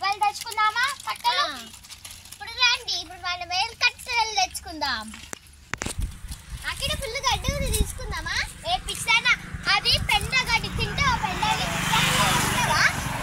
వాళ్ళు తెచ్చుకుందామా కట్టలు ఇప్పుడు రండి ఇప్పుడు మనం ఏం కట్టెలు తెచ్చుకుందాం అక్కడ ఫుల్ గడ్డి ఉంది తీసుకుందామా ఏ పిస్తానా అది పెండ గడ్డి తింటావా పెండ గడ్డి తింటావా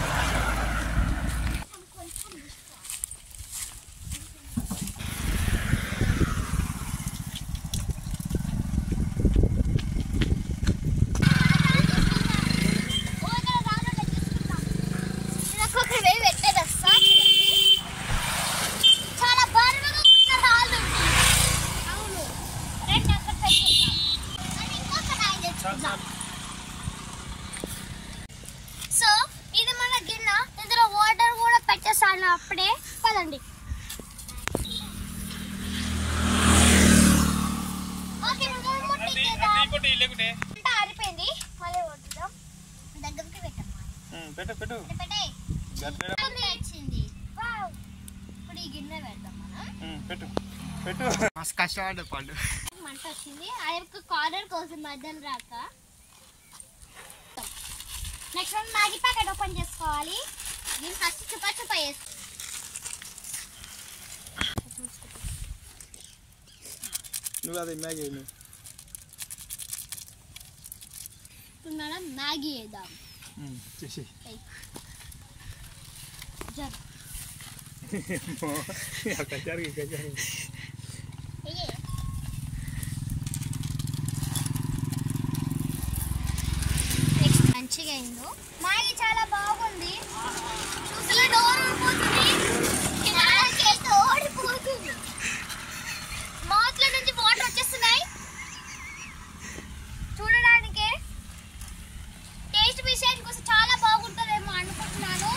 చాలా బరువుగా ఉన్న రాళ్ళు అవును రెండు అక్కడ పెట్టుకుందాం మరి ఇంకొక రాయి తెచ్చుకుందాం సో ఇది మన గిన్నె ఇందులో వాటర్ కూడా పెట్టేసాను అప్పుడే పదండి ఓకే మనం ముట్టించేద్దాం. అంతా ఆరిపోయింది మళ్ళీ వద్దుదాం దగ్గరికి పెట్టమ్మా పెట్టు పెట్టు పెట్టే గిన్నె వచ్చింది వావ్ ఇప్పుడు ఈ గిన్నె పెడదాం మనం పెట్టు పెట్టు మస్తు కష్టపడ్డ పండు మంట వచ్చింది ఆ యొక్క కార్నర్ కోసం మధ్యలో రాక నెక్స్ట్ మనం మ్యాగీ ప్యాకెట్ ఓపెన్ చేసుకోవాలి దీన్ని ఫస్ట్ చుపా చుపా వేసి నువ్వు అది మ్యాగీ నువ్వు ఇప్పుడు మనం మ్యాగీ వేద్దాం చేసి జర కచ్చారు కచ్చారు వెయ్యి. నెక్స్ట్ మంచిగా అయిందో మ్యాగీ చాలా బాగుంది చూసి నోరు ఊడిపోతుంది నాలుగేస్తే ఓడిపోతుంది మౌత్లో నుంచి వాటర్ వచ్చేస్తున్నాయి చూడడానికి టేస్ట్ విషయానికి వస్తే చాలా బాగుంటుందేమో అనుకుంటున్నాను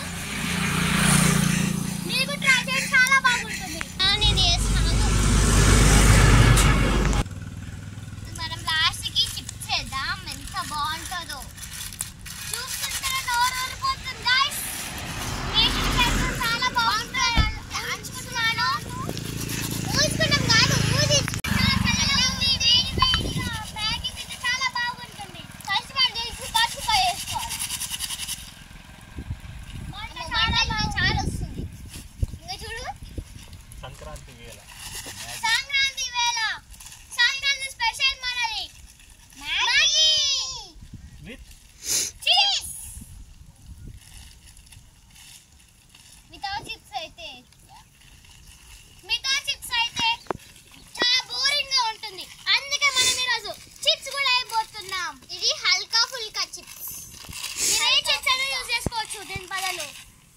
మీరు కూడా ట్రై చేయండి చాలా బాగుంటుంది నేను వేస్తాను మనం లాస్ట్కి చిప్స్ చేద్దాం ఎంత బాగుంటుందో చూస్తుంటే నోరు ఊరిపోతుంది guys. టేస్ట్ చేస్తే చాలా బాగుంటుంది అనుకుంటున్నాను ఊసుకున్నాం కాదు ఊది చాలా చల్లగా ఉంది వేడి వేడిగా మ్యాగీ తింటే చాలా బాగుంటుంది ఫస్ట్ మనం దీనికి పసుపు వేసుకోవాలి మంట చాలా బాగా- చాలా వస్తుంది ఇంకా చూడు సంక్రాంతి వేళ సంక్రాంతి వేళ సంక్రాంతి స్పెషల్ మనది Maggi with cheese without chips అయితే వితౌట్ చిప్స్ అయితే చాలా బోరింగ్ గా ఉంటుంది అందుకే మనం ఈరోజు చిప్స్ కూడా అయిపోతున్నాం ఇది హల్కా ఫుల్కా చిప్స్ మీరు ఏ చిప్స్ అయినా యూజ్ చేసుకోవచ్చు దీని బదులు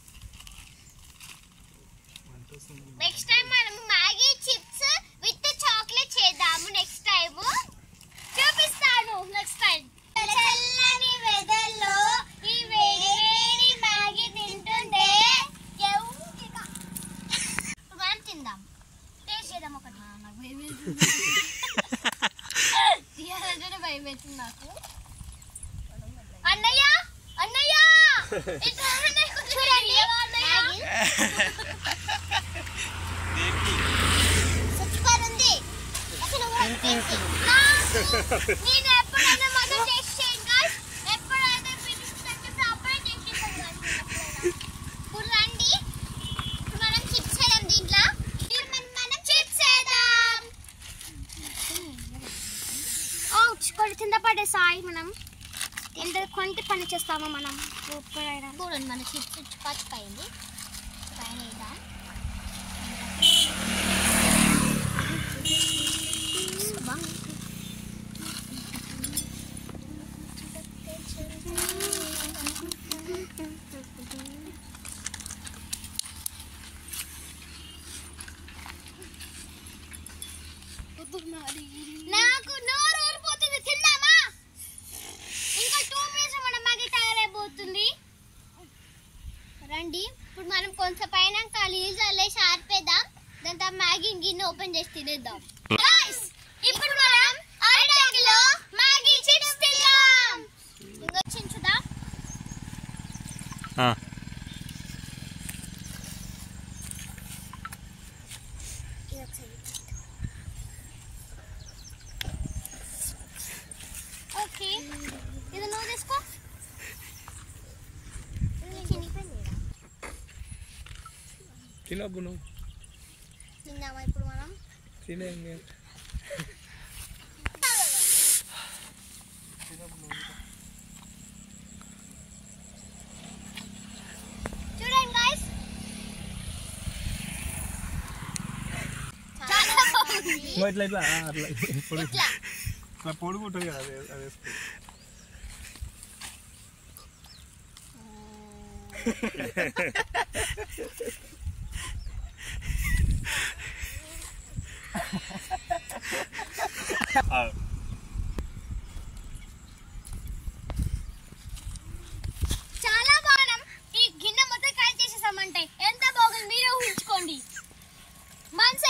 నెక్స్ట్ టైం మనం మ్యాగీ చిప్స్ విత్ చాక్లెట్ చేద్దాము నెక్స్ట్ టైం చూపిస్తాను నెక్స్ట్ టైం చల్లని వెదర్లో ఈ వేడి వేడి మ్యాగీ తింటుంటే ఎవ్వుకిక. ఇప్పుడు మనం తిందాం టేస్ట్ చేద్దాం ఒకటి నాకు భయం వేస్తుంది తీయాలంటేనే భయం వేస్తుంది నాకు అన్నయ్య అన్నయ్య ఇట్లా అన్నయ్య చూడండి సూపర్ ఉంది అసలు నేను ఎప్పుడైనా మొదలు టేస్ట్ చేయండి guys. ఎప్పుడైతే finish చేస్తే అప్పుడే taste చేస్తాను guys. ఇప్పుడు రండి ఇప్పుడు మనం చిప్స్ వేద్దాం దీంట్లో ఇప్పుడు మనం- మనం చిప్స్ వేద్దాం ఓ కొన్ని కింద పడే సాయి మనం ఎంత కొంటి పని చేస్తామో మనం ఎప్పుడైనా చూడండి మన చిప్స్ పచ్చిపోయింది పైన వేద్దాం నాకు నోరు ఊరిపోతుంది తిందామా ఇంకా టూ మినిట్స్ మన మగి తయారైపోతుంది రండి ఇప్పుడు మనం కొంచెం పైన లీజ్ అల్లేసి ఆర్పేద్దాం దాని తర్వాత మ్యాగీ గిన్నె ఓపెన్ చేసి తినేద్దాం Guys, ఇప్పుడు మనం అరటిలో మ్యాగీ చిప్స్ తిందాం ఇంకా చించుదా ఓకే ఇది నువ్వు తీసుకో ఇది చినిగిపోయింది ఈడ. తినబ్బు నువ్వు తిందామా ఇప్పుడు మనం తినే చూడండి guys. చాలా బాగుంది. ఇట్లా ఇట్లా ఆ, అట్లా పొడుగు ఇట్లా ఇట్లా పొడుగు ఉంటుంది కదా అదే అదే వేసుకో. ఆ, చాలా బాగున్నాం ఈ గిన్నె మొత్తం ఖాళీ చేసేసామంటే ఎంత బాగుంది మీరే ఊహించుకోండి మనసు